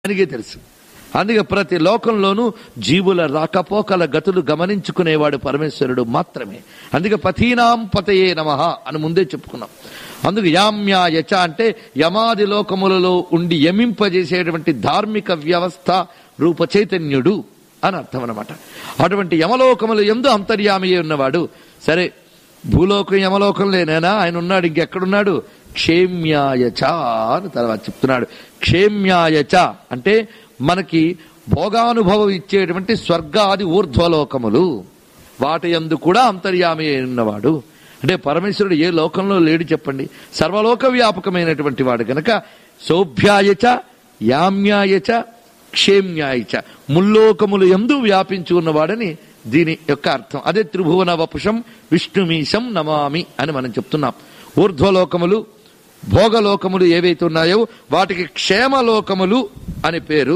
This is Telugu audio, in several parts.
ఆయనకే తెలుసు అందుకే ప్రతి లోకంలోనూ జీవుల రాకపోకల గతులు గమనించుకునేవాడు పరమేశ్వరుడు మాత్రమే అందుకే పతీనాం పతయే నమ అని ముందే చెప్పుకున్నాం అందుకు యామ్యాయచ అంటే యమాది లోకములలో ఉండి యమింపజేసేటువంటి ధార్మిక వ్యవస్థ రూప చైతన్యుడు అని అర్థం అనమాట అటువంటి యమలోకములు ఎందు అంతర్యామి ఉన్నవాడు సరే భూలోకం యమలోకం లేనేనా ఆయన ఉన్నాడు ఇంకెక్కడున్నాడు క్షేమ్యాయచ అని తర్వాత చెప్తున్నాడు క్షేమ్యాయచ అంటే మనకి భోగానుభవం ఇచ్చేటువంటి స్వర్గాది ఊర్ధ్వలోకములు వాటి యందు కూడా అంతర్యామి అయి ఉన్నవాడు అంటే పరమేశ్వరుడు ఏ లోకంలో లేడు చెప్పండి సర్వలోక వ్యాపకమైనటువంటి వాడు గనక సౌభ్యాయచ యామ్యాయచ క్షేమ్యాయచ ముల్లోకములు ఎందు వ్యాపించి ఉన్నవాడని దీని యొక్క అర్థం అదే త్రిభువన వపుషం విష్ణుమీశం నమామి అని మనం చెప్తున్నాం ఊర్ధ్వలోకములు భోగలోకములు ఏవైతే ఉన్నాయో వాటికి క్షేమలోకములు అని పేరు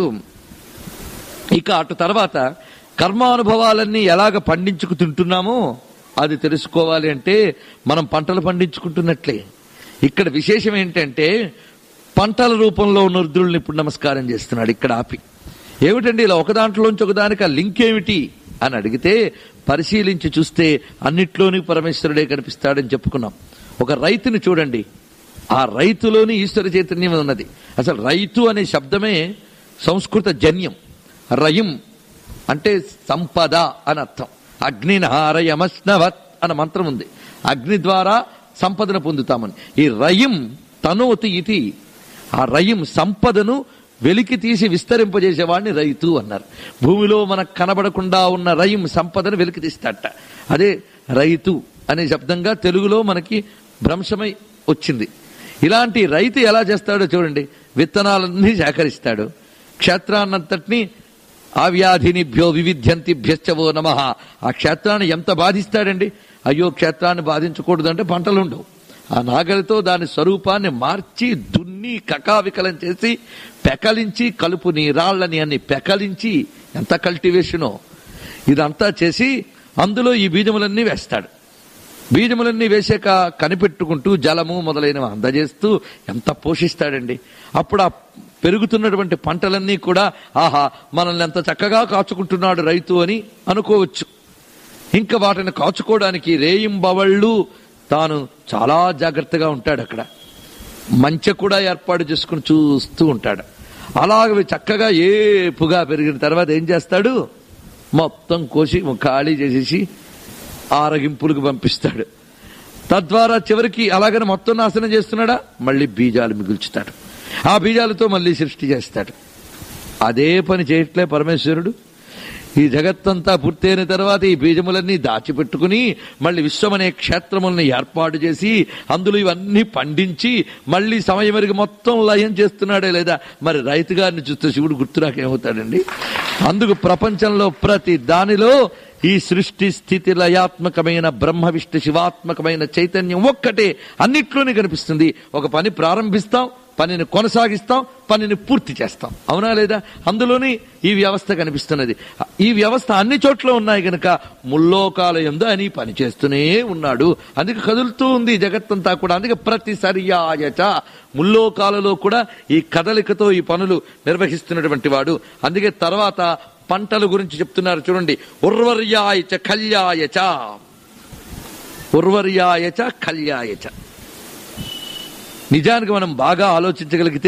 ఇక అటు తర్వాత కర్మానుభవాలన్నీ ఎలాగ పండించుకు తింటున్నామో అది తెలుసుకోవాలి అంటే మనం పంటలు పండించుకుంటున్నట్లే ఇక్కడ విశేషం ఏంటంటే పంటల రూపంలో ఉన్న రుద్రుల్ని ఇప్పుడు నమస్కారం చేస్తున్నాడు ఇక్కడ ఆపి ఏమిటండి ఇలా ఒక దాంట్లోంచి ఒక దానికి ఆ లింక్ ఏమిటి అని అడిగితే పరిశీలించి చూస్తే అన్నిట్లోని పరమేశ్వరుడే కనిపిస్తాడని చెప్పుకున్నాం ఒక రైతుని చూడండి ఆ రైతులోని ఈశ్వర చైతన్యం ఉన్నది అసలు రైతు అనే శబ్దమే సంస్కృత జన్యం రయం అంటే సంపద అని అర్థం అగ్నినారయమస్నవత్ అన్న మంత్రం ఉంది అగ్ని ద్వారా సంపదను పొందుతామని ఈ రయం తనోతి ఇది ఆ రయం సంపదను వెలికి తీసి విస్తరింపజేసేవాడిని రైతు అన్నారు భూమిలో మనకు కనబడకుండా ఉన్న రయం సంపదను వెలికి తీస్తాట అదే రైతు అనే శబ్దంగా తెలుగులో మనకి భ్రంశమై వచ్చింది ఇలాంటి రైతు ఎలా చేస్తాడో చూడండి విత్తనాలన్నీ సేకరిస్తాడు క్షేత్రాన్నంతటినీ ఆ వ్యాధినిభ్యో వివిధ్యంతిభ్యశ్చవో నమ ఆ క్షేత్రాన్ని ఎంత బాధిస్తాడండి అయ్యో క్షేత్రాన్ని బాధించకూడదు అంటే పంటలు ఉండవు ఆ నాగలితో దాని స్వరూపాన్ని మార్చి దున్ని కకావికలం చేసి పెకలించి కలుపుని రాళ్లని అన్ని పెకలించి ఎంత కల్టివేషనో ఇదంతా చేసి అందులో ఈ బీజములన్నీ వేస్తాడు బీజములన్నీ వేసాక కనిపెట్టుకుంటూ జలము మొదలైనవి అందజేస్తూ ఎంత పోషిస్తాడండి అప్పుడు ఆ పెరుగుతున్నటువంటి పంటలన్నీ కూడా ఆహా మనల్ని ఎంత చక్కగా కాచుకుంటున్నాడు రైతు అని అనుకోవచ్చు ఇంకా వాటిని కాచుకోవడానికి రేయింబవళ్ళు తాను చాలా జాగ్రత్తగా ఉంటాడు అక్కడ మంచె కూడా ఏర్పాటు చేసుకుని చూస్తూ ఉంటాడు అలాగ చక్కగా ఏపుగా పెరిగిన తర్వాత ఏం చేస్తాడు మొత్తం కోసి ఖాళీ చేసేసి ఆరగింపులకు పంపిస్తాడు తద్వారా చివరికి అలాగని మొత్తం నాశనం చేస్తున్నాడా మళ్ళీ బీజాలు మిగుల్చుతాడు ఆ బీజాలతో మళ్ళీ సృష్టి చేస్తాడు అదే పని చేయట్లే పరమేశ్వరుడు ఈ జగత్తంతా పూర్తయిన తర్వాత ఈ బీజములన్నీ దాచిపెట్టుకుని మళ్ళీ విశ్వమనే క్షేత్రముల్ని ఏర్పాటు చేసి అందులో ఇవన్నీ పండించి మళ్ళీ సమయమరిగి మొత్తం లయం చేస్తున్నాడే లేదా మరి రైతు గారిని చూస్తే శివుడు గుర్తురాకేమవుతాడండి అందుకు ప్రపంచంలో ప్రతి దానిలో ఈ సృష్టి స్థితి లయాత్మకమైన బ్రహ్మ విష్ణు శివాత్మకమైన చైతన్యం ఒక్కటే అన్నిట్లోనే కనిపిస్తుంది ఒక పని ప్రారంభిస్తాం పనిని కొనసాగిస్తాం పనిని పూర్తి చేస్తాం అవునా లేదా అందులోని ఈ వ్యవస్థ కనిపిస్తున్నది ఈ వ్యవస్థ అన్ని చోట్ల ఉన్నాయి గనక ముల్లోకాల ఎందు అని పని చేస్తూనే ఉన్నాడు అందుకే కదులుతూ ఉంది ఈ జగత్తంతా కూడా అందుకే ప్రతి సర్యాయచ ముల్లోకాలలో కూడా ఈ కదలికతో ఈ పనులు నిర్వహిస్తున్నటువంటి వాడు అందుకే తర్వాత పంటల గురించి చెప్తున్నారు చూడండి ఉర్వర్యాయచ కళ్యాయచ ఉర్వర్యాయచ కళ్యాయచ నిజానికి మనం బాగా ఆలోచించగలిగితే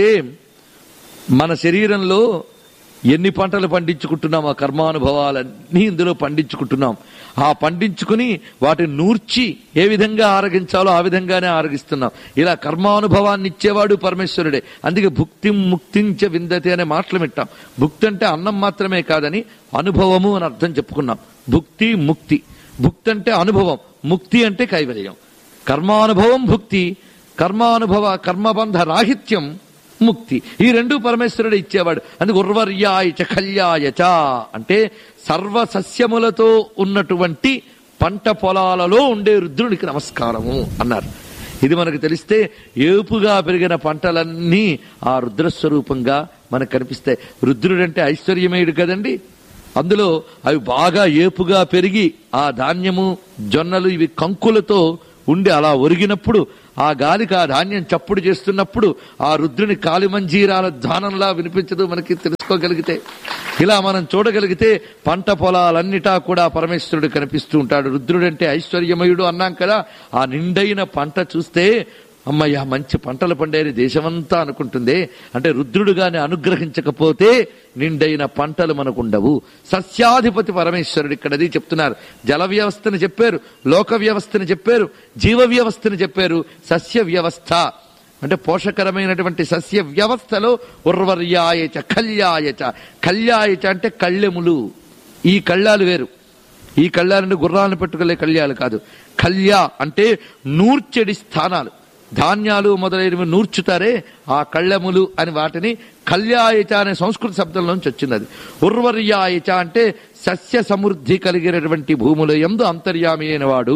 మన శరీరంలో ఎన్ని పంటలు పండించుకుంటున్నాం ఆ కర్మానుభవాలన్నీ ఇందులో పండించుకుంటున్నాం ఆ పండించుకుని వాటిని నూర్చి ఏ విధంగా ఆరగించాలో ఆ విధంగానే ఆరగిస్తున్నాం ఇలా కర్మానుభవాన్ని ఇచ్చేవాడు పరమేశ్వరుడే అందుకే భుక్తిం ముక్తించ విందతే అనే మాటలు వింటాం భుక్తి అంటే అన్నం మాత్రమే కాదని అనుభవము అని అర్థం చెప్పుకున్నాం భుక్తి ముక్తి భుక్తి అంటే అనుభవం ముక్తి అంటే కైవల్యం కర్మానుభవం భుక్తి కర్మానుభవ కర్మబంధ రాహిత్యం ముక్తి ఈ రెండు పరమేశ్వరుడు ఇచ్చేవాడు అందుకు ఉర్వర్యాయచ కళ్యాయచ అంటే సర్వ సస్యములతో ఉన్నటువంటి పంట పొలాలలో ఉండే రుద్రునికి నమస్కారము అన్నారు ఇది మనకు తెలిస్తే ఏపుగా పెరిగిన పంటలన్నీ ఆ రుద్రస్వరూపంగా మనకు కనిపిస్తాయి రుద్రుడంటే ఐశ్వర్యమయుడు కదండి అందులో అవి బాగా ఏపుగా పెరిగి ఆ ధాన్యము జొన్నలు ఇవి కంకులతో ఉండి అలా ఒరిగినప్పుడు ఆ గాలికి ఆ ధాన్యం చప్పుడు చేస్తున్నప్పుడు ఆ రుద్రుని కాలిమంజీరాల ధ్వానంలా వినిపించదు మనకి తెలుసుకోగలిగితే ఇలా మనం చూడగలిగితే పంట పొలాలన్నిటా కూడా పరమేశ్వరుడు కనిపిస్తూ ఉంటాడు రుద్రుడంటే ఐశ్వర్యమయుడు అన్నాం కదా ఆ నిండైన పంట చూస్తే అమ్మయ్య మంచి పంటలు పండేది దేశమంతా అనుకుంటుంది అంటే రుద్రుడుగానే అనుగ్రహించకపోతే నిండైన పంటలు మనకుండవు సస్యాధిపతి పరమేశ్వరుడు ఇక్కడ అది చెప్తున్నారు జల వ్యవస్థని చెప్పారు లోక వ్యవస్థని చెప్పారు జీవ వ్యవస్థని చెప్పారు సస్య వ్యవస్థ అంటే పోషకరమైనటువంటి సస్య వ్యవస్థలో ఉర్వర్యాయచ కళ్యాయచ కళ్యాయచ అంటే కళ్ళెములు ఈ కళ్ళాలు వేరు ఈ కళ్యాలంటే గుర్రాలను పెట్టుకునే కళ్యాలు కాదు కళ్య అంటే నూర్చెడి స్థానాలు ధాన్యాలు మొదలైనవి నూర్చుతారే ఆ కళ్ళెములు అని వాటిని కళ్యాయచ అనే సంస్కృత శబ్దంలోంచి వచ్చింది అది ఉర్వర్యాయచ అంటే సస్య సమృద్ధి కలిగినటువంటి భూముల ఎందు అంతర్యామి అయిన వాడు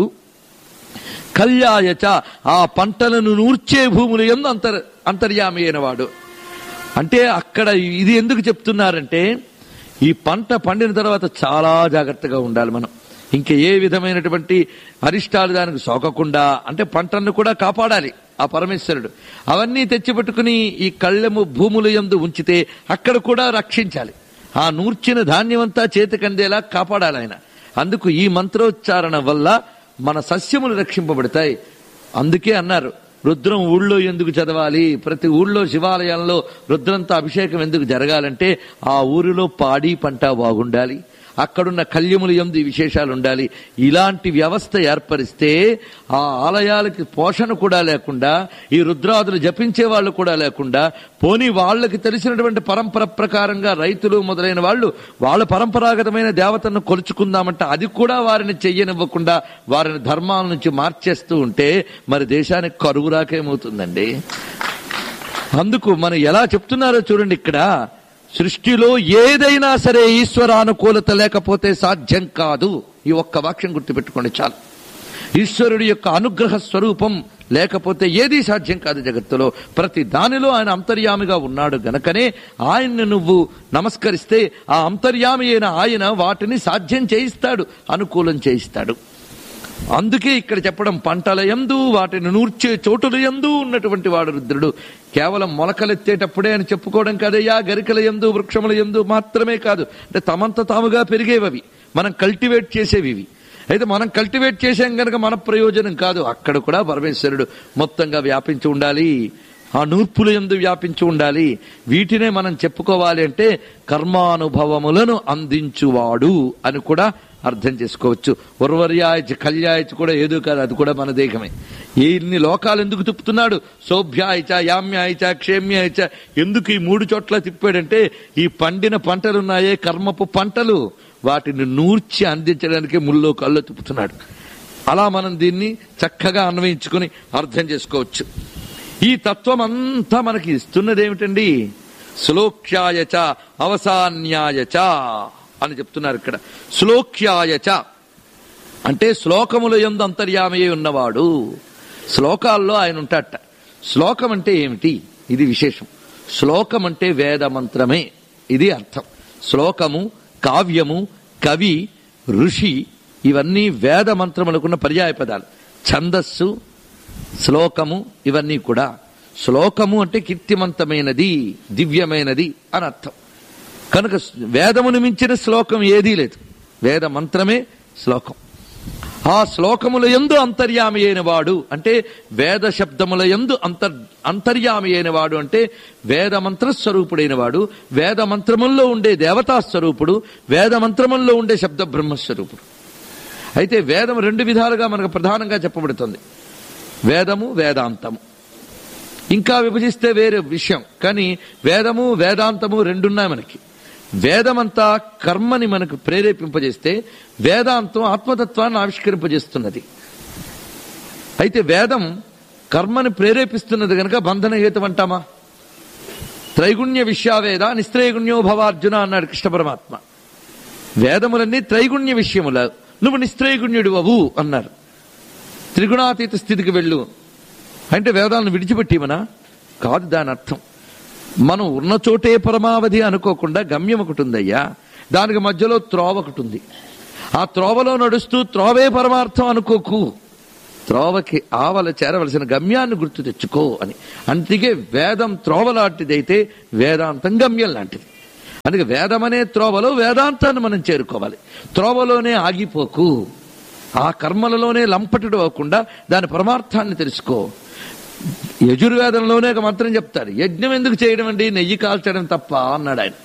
కళ్యాయచ ఆ పంటలను నూర్చే భూములు ఎందు అంతర్ అంతర్యామి అయిన వాడు అంటే అక్కడ ఇది ఎందుకు చెప్తున్నారంటే ఈ పంట పండిన తర్వాత చాలా జాగ్రత్తగా ఉండాలి మనం ఇంకా ఏ విధమైనటువంటి అరిష్టాలు దానికి సోకకుండా అంటే పంటను కూడా కాపాడాలి ఆ పరమేశ్వరుడు అవన్నీ తెచ్చిపెట్టుకుని ఈ కళ్ళెము భూముల యందు ఉంచితే అక్కడ కూడా రక్షించాలి ఆ నూర్చిన ధాన్యమంతా చేతికందేలా కాపాడాలి ఆయన అందుకు ఈ మంత్రోచ్చారణ వల్ల మన సస్యములు రక్షింపబడతాయి అందుకే అన్నారు రుద్రం ఊళ్ళో ఎందుకు చదవాలి ప్రతి ఊళ్ళో శివాలయంలో రుద్రంతో అభిషేకం ఎందుకు జరగాలంటే ఆ ఊరిలో పాడి పంట బాగుండాలి అక్కడున్న కళ్యములు ఎందు ఈ విశేషాలు ఉండాలి ఇలాంటి వ్యవస్థ ఏర్పరిస్తే ఆ ఆలయాలకి పోషణ కూడా లేకుండా ఈ రుద్రాదులు జపించే వాళ్ళు కూడా లేకుండా పోని వాళ్ళకి తెలిసినటువంటి పరంపర ప్రకారంగా రైతులు మొదలైన వాళ్ళు వాళ్ళ పరంపరాగతమైన దేవతను కొలుచుకుందామంటే అది కూడా వారిని చెయ్యనివ్వకుండా వారిని ధర్మాల నుంచి మార్చేస్తూ ఉంటే మరి దేశానికి కరువు రాకేమవుతుందండి అందుకు మనం ఎలా చెప్తున్నారో చూడండి ఇక్కడ సృష్టిలో ఏదైనా సరే ఈశ్వరానుకూలత లేకపోతే సాధ్యం కాదు ఈ ఒక్క వాక్యం గుర్తుపెట్టుకోండి చాలు ఈశ్వరుడి యొక్క అనుగ్రహ స్వరూపం లేకపోతే ఏదీ సాధ్యం కాదు జగత్తులో ప్రతి దానిలో ఆయన అంతర్యామిగా ఉన్నాడు గనకనే ఆయన్ని నువ్వు నమస్కరిస్తే ఆ అంతర్యామి అయిన ఆయన వాటిని సాధ్యం చేయిస్తాడు అనుకూలం చేయిస్తాడు అందుకే ఇక్కడ చెప్పడం పంటల ఎందు వాటిని నూర్చే చోటుల ఎందు ఉన్నటువంటి వాడు రుద్రుడు కేవలం మొలకలెత్తేటప్పుడే అని చెప్పుకోవడం కాదయ్యా గరికల ఎందు వృక్షముల ఎందు మాత్రమే కాదు అంటే తమంత తాముగా పెరిగేవవి మనం కల్టివేట్ చేసేవి ఇవి అయితే మనం కల్టివేట్ చేసాం కనుక మన ప్రయోజనం కాదు అక్కడ కూడా పరమేశ్వరుడు మొత్తంగా వ్యాపించి ఉండాలి ఆ నూర్పుల ఎందు వ్యాపించి ఉండాలి వీటినే మనం చెప్పుకోవాలి అంటే కర్మానుభవములను అందించువాడు అని కూడా అర్థం చేసుకోవచ్చు ఉర్వర్యాయచ కళ్యాయచ కూడా ఏదో కాదు అది కూడా మన దేహమే ఇన్ని లోకాలు ఎందుకు తిప్పుతున్నాడు సౌభ్యాయచ యామ్యాయచ క్షేమ్యాయచ ఎందుకు ఈ మూడు చోట్ల తిప్పాడంటే ఈ పండిన పంటలున్నాయే కర్మపు పంటలు వాటిని నూర్చి అందించడానికి ముల్లో కళ్ళు తిప్పుతున్నాడు అలా మనం దీన్ని చక్కగా అన్వయించుకుని అర్థం చేసుకోవచ్చు ఈ తత్వం అంతా మనకి ఇస్తున్నది ఏమిటండి శ్లోక్యాయచ అవసాన్యాయచ అని చెప్తున్నారు ఇక్కడ శ్లోక్యాయచ అంటే శ్లోకముల ఎందు అంతర్యామయ్య ఉన్నవాడు శ్లోకాల్లో ఆయన ఉంటాట శ్లోకం అంటే ఏమిటి ఇది విశేషం శ్లోకం అంటే వేద మంత్రమే ఇది అర్థం శ్లోకము కావ్యము కవి ఋషి ఇవన్నీ వేద మంత్రములకున్న పర్యాయ పదాలు ఛందస్సు శ్లోకము ఇవన్నీ కూడా శ్లోకము అంటే కీర్తిమంతమైనది దివ్యమైనది అని అర్థం కనుక వేదమును మించిన శ్లోకం ఏదీ లేదు వేద మంత్రమే శ్లోకం ఆ శ్లోకముల ఎందు అంతర్యామి అయిన వాడు అంటే వేద శబ్దముల ఎందు అంతర్ అంతర్యామి అయిన వాడు అంటే వేద మంత్ర స్వరూపుడైన వాడు వేద మంత్రముల్లో ఉండే దేవతా స్వరూపుడు వేద మంత్రముల్లో ఉండే శబ్ద బ్రహ్మస్వరూపుడు అయితే వేదం రెండు విధాలుగా మనకు ప్రధానంగా చెప్పబడుతుంది వేదము వేదాంతము ఇంకా విభజిస్తే వేరే విషయం కానీ వేదము వేదాంతము రెండున్నాయి మనకి వేదమంతా కర్మని మనకు ప్రేరేపింపజేస్తే వేదాంతం ఆత్మతత్వాన్ని ఆవిష్కరింపజేస్తున్నది అయితే వేదం కర్మని ప్రేరేపిస్తున్నది కనుక బంధన హేతు అంటామా త్రైగుణ్య విశ్వావేద నిస్త్రైగుణ్యో భవార్జున అన్నాడు కృష్ణ పరమాత్మ వేదములన్నీ త్రైగుణ్య విషయముల నువ్వు నిస్త్రైగుణ్యుడు అవు అన్నారు త్రిగుణాతీత స్థితికి వెళ్ళు అంటే వేదాలను విడిచిపెట్టిమనా కాదు దాని అర్థం మనం ఉన్న చోటే పరమావధి అనుకోకుండా గమ్యం ఒకటి ఉందయ్యా దానికి మధ్యలో త్రోవ ఒకటి ఉంది ఆ త్రోవలో నడుస్తూ త్రోవే పరమార్థం అనుకోకు త్రోవకి ఆవల చేరవలసిన గమ్యాన్ని గుర్తు తెచ్చుకో అని అందుకే వేదం త్రోవ లాంటిదైతే వేదాంతం గమ్యం లాంటిది అందుకే వేదం అనే త్రోవలో వేదాంతాన్ని మనం చేరుకోవాలి త్రోవలోనే ఆగిపోకు ఆ కర్మలలోనే లంపటుడు అవ్వకుండా దాని పరమార్థాన్ని తెలుసుకో యజుర్వేదంలోనే ఒక మంత్రం చెప్తారు యజ్ఞం ఎందుకు చేయడం అండి నెయ్యి కాల్చడం తప్ప అన్నాడు ఆయన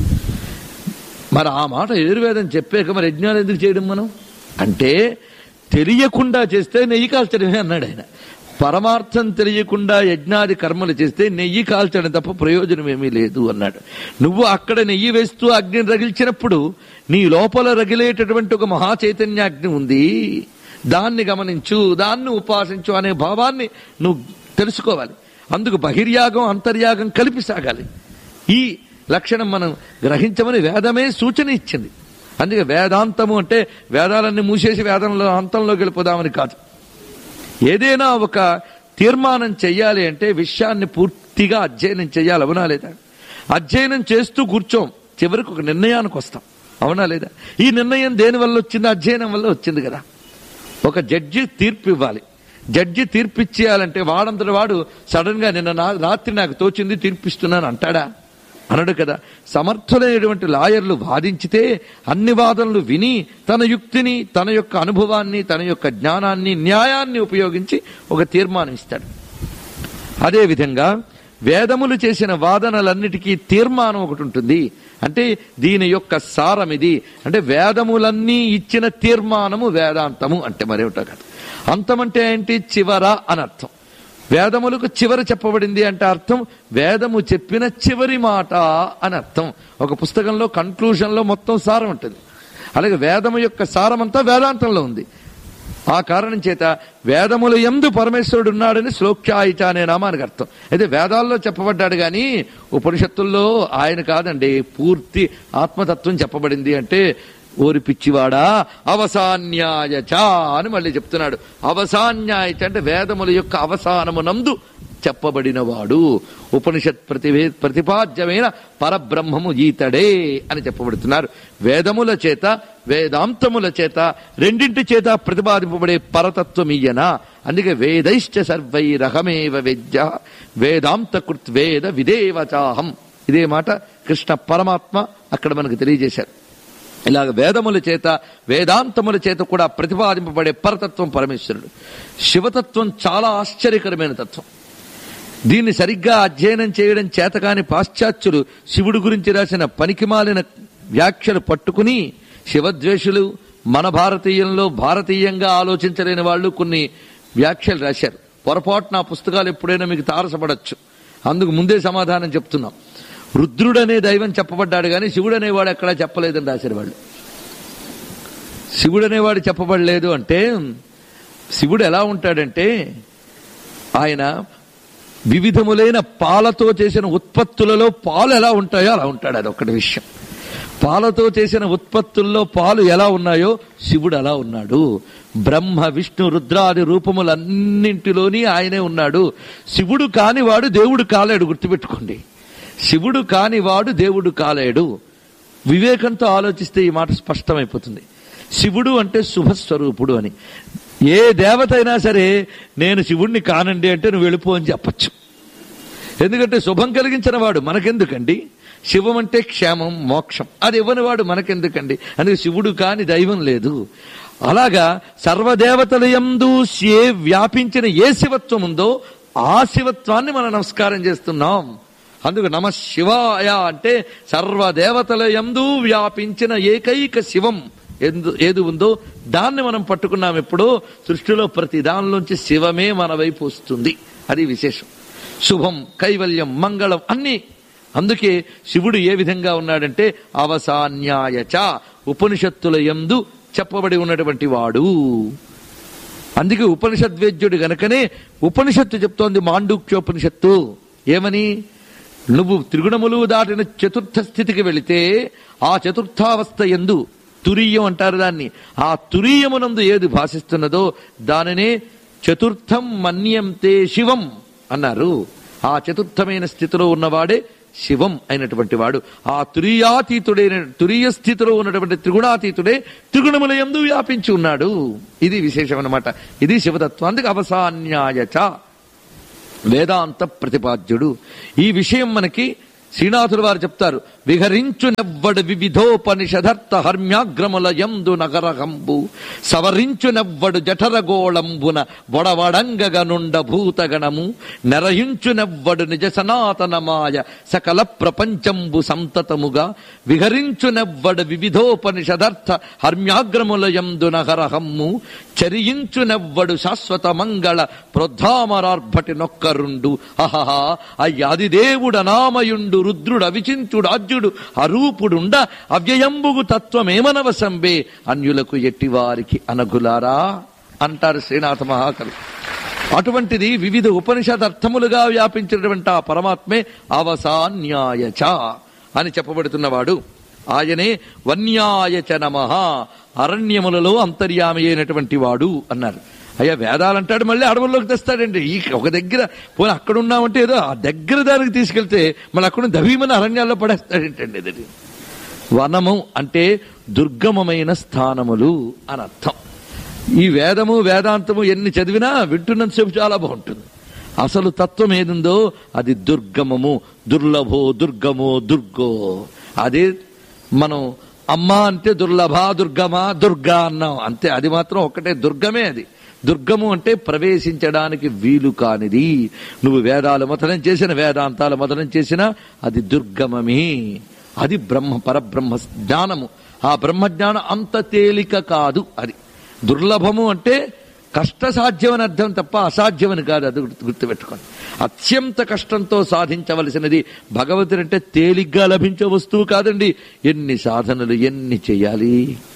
మరి ఆ మాట యజుర్వేదం చెప్పాక మరి యజ్ఞాలు ఎందుకు చేయడం మనం అంటే తెలియకుండా చేస్తే నెయ్యి కాల్చడమే అన్నాడు ఆయన పరమార్థం తెలియకుండా యజ్ఞాది కర్మలు చేస్తే నెయ్యి కాల్చడం తప్ప ప్రయోజనం ఏమీ లేదు అన్నాడు నువ్వు అక్కడ నెయ్యి వేస్తూ అగ్నిని రగిల్చినప్పుడు నీ లోపల రగిలేటటువంటి ఒక మహా చైతన్యాగ్ని ఉంది దాన్ని గమనించు దాన్ని ఉపాసించు అనే భావాన్ని నువ్వు తెలుసుకోవాలి అందుకు బహిర్యాగం అంతర్యాగం కలిపి సాగాలి ఈ లక్షణం మనం గ్రహించమని వేదమే సూచన ఇచ్చింది అందుకే వేదాంతము అంటే వేదాలన్నీ మూసేసి వేదంలో అంతంలోకి వెళ్ళిపోదామని కాదు ఏదైనా ఒక తీర్మానం చెయ్యాలి అంటే విషయాన్ని పూర్తిగా అధ్యయనం చెయ్యాలి అవునా లేదా అధ్యయనం చేస్తూ కూర్చోం చివరికి ఒక నిర్ణయానికి వస్తాం అవునా లేదా ఈ నిర్ణయం దేని వల్ల వచ్చింది అధ్యయనం వల్ల వచ్చింది కదా ఒక జడ్జి తీర్పు ఇవ్వాలి జడ్జి తీర్పు ఇచ్చేయాలంటే వాడంతటి వాడు సడన్ గా నిన్న నా- రాత్రి నాకు తోచింది తీర్పిస్తున్నాను అంటాడా అనడు కదా సమర్థులైనటువంటి లాయర్లు వాదించితే అన్ని వాదనలు విని తన యుక్తిని తన యొక్క అనుభవాన్ని తన యొక్క జ్ఞానాన్ని న్యాయాన్ని ఉపయోగించి ఒక తీర్మానం ఇస్తాడు అదేవిధంగా వేదములు చేసిన వాదనలన్నిటికీ తీర్మానం ఒకటి ఉంటుంది అంటే దీని యొక్క సారం ఇది అంటే వేదములన్నీ ఇచ్చిన తీర్మానము వేదాంతము అంటే మరేమిటో కాదు అంతం అంటే ఏంటి చివర అని అర్థం వేదములకు చివర చెప్పబడింది అంటే అర్థం వేదము చెప్పిన చివరి మాట అని అర్థం ఒక పుస్తకంలో కన్క్లూషన్లో మొత్తం సారం ఉంటుంది అలాగే వేదము యొక్క సారమంతా వేదాంతంలో ఉంది ఆ కారణం చేత వేదముల ఎందు పరమేశ్వరుడు ఉన్నాడని శ్లోక్యాయిత అనే నామానికి అర్థం అయితే వేదాల్లో చెప్పబడ్డాడు కానీ ఉపనిషత్తుల్లో ఆయన కాదండి పూర్తి ఆత్మతత్వం చెప్పబడింది అంటే ఓరి పిచ్చివాడా అవసాన్యాయచ అని మళ్ళీ చెప్తున్నాడు అవసాన్యాయచ అంటే వేదముల యొక్క అవసానమునందు చెప్పబడినవాడు ఉపనిషత్ ప్రతివే ప్రతిపాద్యమైన పరబ్రహ్మము ఈతడే అని చెప్పబడుతున్నారు వేదముల చేత వేదాంతముల చేత రెండింటి చేత ప్రతిపాదింపబడే పరతత్వం ఈయన అందుకే వేదైశ్చ సర్వైరహమేవ వేద్య వేదాంత కృత్ వేద విదేవచాహం ఇదే మాట కృష్ణ పరమాత్మ అక్కడ మనకు తెలియజేశారు ఇలాగ వేదముల చేత వేదాంతముల చేత కూడా ప్రతిపాదింపబడే పరతత్వం పరమేశ్వరుడు శివతత్వం చాలా ఆశ్చర్యకరమైన తత్వం దీన్ని సరిగ్గా అధ్యయనం చేయడం చేతకాని పాశ్చాత్యులు శివుడు గురించి రాసిన పనికిమాలిన వ్యాఖ్యలు పట్టుకుని శివద్వేషులు మన భారతీయంలో భారతీయంగా ఆలోచించలేని వాళ్ళు కొన్ని వ్యాఖ్యలు రాశారు పొరపాటున ఆ పుస్తకాలు ఎప్పుడైనా మీకు తారసపడచ్చు అందుకు ముందే సమాధానం చెప్తున్నాం రుద్రుడనే దైవం చెప్పబడ్డాడు కానీ శివుడు అనేవాడు ఎక్కడా చెప్పలేదని రాశారు వాళ్ళు శివుడు అనేవాడు చెప్పబడలేదు అంటే శివుడు ఎలా ఉంటాడంటే ఆయన వివిధములైన పాలతో చేసిన ఉత్పత్తులలో పాలు ఎలా ఉంటాయో అలా ఉంటాడు అది ఒక్కటి విషయం పాలతో చేసిన ఉత్పత్తుల్లో పాలు ఎలా ఉన్నాయో శివుడు అలా ఉన్నాడు బ్రహ్మ విష్ణు రుద్రాది రూపములన్నింటిలోని ఆయనే ఉన్నాడు శివుడు కానివాడు దేవుడు కాలేడు గుర్తుపెట్టుకోండి శివుడు కానివాడు దేవుడు కాలేడు వివేకంతో ఆలోచిస్తే ఈ మాట స్పష్టమైపోతుంది శివుడు అంటే శుభస్వరూపుడు అని ఏ దేవత అయినా సరే నేను శివుణ్ణి కానండి అంటే నువ్వు వెళ్ళిపో అని చెప్పచ్చు ఎందుకంటే శుభం కలిగించిన వాడు మనకెందుకండి శివం అంటే క్షేమం మోక్షం అది ఇవ్వని వాడు మనకెందుకండి అందుకే శివుడు కాని దైవం లేదు అలాగా సర్వదేవతల యందు ఏ వ్యాపించిన ఏ శివత్వం ఉందో ఆ శివత్వాన్ని మనం నమస్కారం చేస్తున్నాం అందుకు నమ శివాయ అంటే సర్వదేవతల యందు వ్యాపించిన ఏకైక శివం ఎందు ఏది ఉందో దాన్ని మనం పట్టుకున్నాం ఎప్పుడో సృష్టిలో ప్రతి దానిలోంచి శివమే మన వైపు వస్తుంది అది విశేషం శుభం కైవల్యం మంగళం అన్ని అందుకే శివుడు ఏ విధంగా ఉన్నాడంటే అవసాన్యాయచ ఉపనిషత్తుల యందు చెప్పబడి ఉన్నటువంటి వాడు అందుకే ఉపనిషద్వేద్యుడు గనకనే ఉపనిషత్తు చెప్తోంది మాండూక్యోపనిషత్తు ఏమని నువ్వు త్రిగుణములు దాటిన చతుర్థ స్థితికి వెళితే ఆ చతుర్థావస్థ ఎందు తురీయం అంటారు దాన్ని ఆ తురీయమునందు ఏది భాషిస్తున్నదో దానినే చతుర్థం మన్యంతే శివం అన్నారు ఆ చతుర్థమైన స్థితిలో ఉన్నవాడే శివం అయినటువంటి వాడు ఆ తురీయాతీతుడైన తురీయ స్థితిలో ఉన్నటువంటి త్రిగుణాతీతుడే త్రిగుణముల ఎందు వ్యాపించి ఉన్నాడు ఇది విశేషం అన్నమాట ఇది శివతత్వం అందుకు అవసాన్యాయచ వేదాంత ప్రతిపాద్యుడు ఈ విషయం మనకి శ్రీనాథుడు వారు చెప్తారు విహరించునెవ్వడు వివిధోపనిషదర్థ హర్మ్యాగ్రముల యందు నగరహంబు సవరించునెవ్వడు జఠరగోళంబున వడవడంగగ నుండ భూతగణము నెరయించునెవ్వడు నిజ సనాతన మాయ సకల ప్రపంచంబు సంతతముగా విహరించునెవ్వడు వివిధోపనిషదర్థ హర్మ్యాగ్రముల యందు నగరహమ్ము చరించునెవ్వడు శాశ్వత మంగళ ప్రోద్ధామరార్భటి నొక్కరుండు అహహా అయ్యాదిదేవుడ నామయుండు రుద్రుడు అవిచింతుడు ఆజ్యుడు అరూపుడుండ అవ్యయంబుగు తత్వమేమనవసంబే అన్యులకు ఎట్టివారికి అనగులారా అంటారు శ్రీనాథ మహాకవి అటువంటిది వివిధ ఉపనిషద్ అర్థములుగా వ్యాపించినటువంటి ఆ పరమాత్మే అవసాన్యాయచ అని చెప్పబడుతున్నవాడు ఆయనే వన్యాయచ నమ అరణ్యములలో అంతర్యామి అయినటువంటి వాడు అన్నారు అయ్యా వేదాలంటాడు మళ్ళీ అడవుల్లోకి తెస్తాడండి ఈ ఒక దగ్గర పోనీ అక్కడ ఉన్నామంటే ఏదో ఆ దగ్గర దానికి తీసుకెళ్తే మళ్ళీ అక్కడ దవీమని అరణ్యాల్లో పడేస్తాడేంటండి ఇది వనము అంటే దుర్గమమైన స్థానములు అని అర్థం ఈ వేదము వేదాంతము ఎన్ని చదివినా వింటున్నంతసేపు చాలా బాగుంటుంది అసలు తత్వం ఏదుందో అది దుర్గమము దుర్లభో దుర్గమో దుర్గో అదే మనం అమ్మ అంటే దుర్లభ దుర్గమ దుర్గా అన్నాం అంతే అది మాత్రం ఒకటే దుర్గమే అది దుర్గము అంటే ప్రవేశించడానికి వీలు కానిది నువ్వు వేదాలు మతనం చేసిన వేదాంతాలు మతనం చేసిన అది దుర్గమమే అది బ్రహ్మ పరబ్రహ్మ జ్ఞానము ఆ బ్రహ్మ జ్ఞానం అంత తేలిక కాదు అది దుర్లభము అంటే కష్టసాధ్యమని అర్థం తప్ప అసాధ్యమని కాదు అది గుర్తు- గుర్తుపెట్టుకోండి అత్యంత కష్టంతో సాధించవలసినది భగవతుడు అంటే తేలిగ్గా లభించే వస్తువు కాదండి ఎన్ని సాధనలు ఎన్ని చేయాలి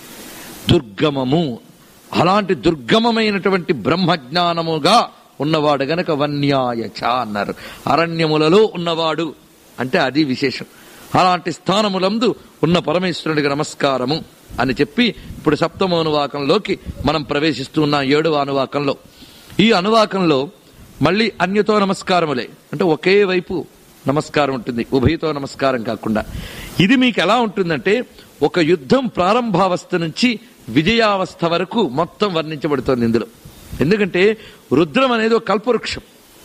దుర్గమము అలాంటి దుర్గమమైనటువంటి బ్రహ్మజ్ఞానముగా ఉన్నవాడు గనక వన్యాయచ అన్నారు అరణ్యములలో ఉన్నవాడు అంటే అది విశేషం అలాంటి స్థానములందు ఉన్న పరమేశ్వరుడికి నమస్కారము అని చెప్పి ఇప్పుడు సప్తమ అనువాకంలోకి మనం ప్రవేశిస్తున్నాం ఏడవ అనువాకంలో ఈ అనువాకంలో మళ్ళీ అన్యతో నమస్కారములే అంటే ఒకే వైపు నమస్కారం ఉంటుంది ఉభయతో నమస్కారం కాకుండా ఇది మీకు ఎలా ఉంటుందంటే ఒక యుద్ధం ప్రారంభావస్థ నుంచి విజయావస్థ వరకు మొత్తం వర్ణించబడుతోంది ఇందులో ఎందుకంటే రుద్రం అనేది ఒక కల్పవృక్షం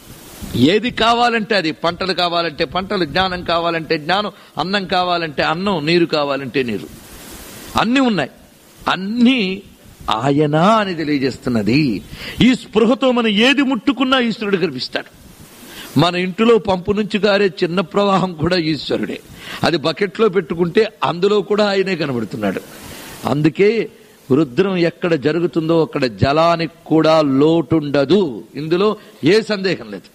ఏది కావాలంటే అది పంటలు కావాలంటే పంటలు జ్ఞానం కావాలంటే జ్ఞానం అన్నం కావాలంటే అన్నం నీరు కావాలంటే నీరు అన్నీ ఉన్నాయి అన్నీ ఆయన అని తెలియజేస్తున్నది ఈ స్పృహతో మనం ఏది ముట్టుకున్నా ఈశ్వరుడు కనిపిస్తాడు మన ఇంటిలో పంపు నుంచి గారే చిన్న ప్రవాహం కూడా ఈశ్వరుడే అది బకెట్లో పెట్టుకుంటే అందులో కూడా ఆయనే కనబడుతున్నాడు అందుకే రుద్రం ఎక్కడ జరుగుతుందో అక్కడ జలానికి కూడా లోటుండదు ఇందులో ఏ సందేహం లేదు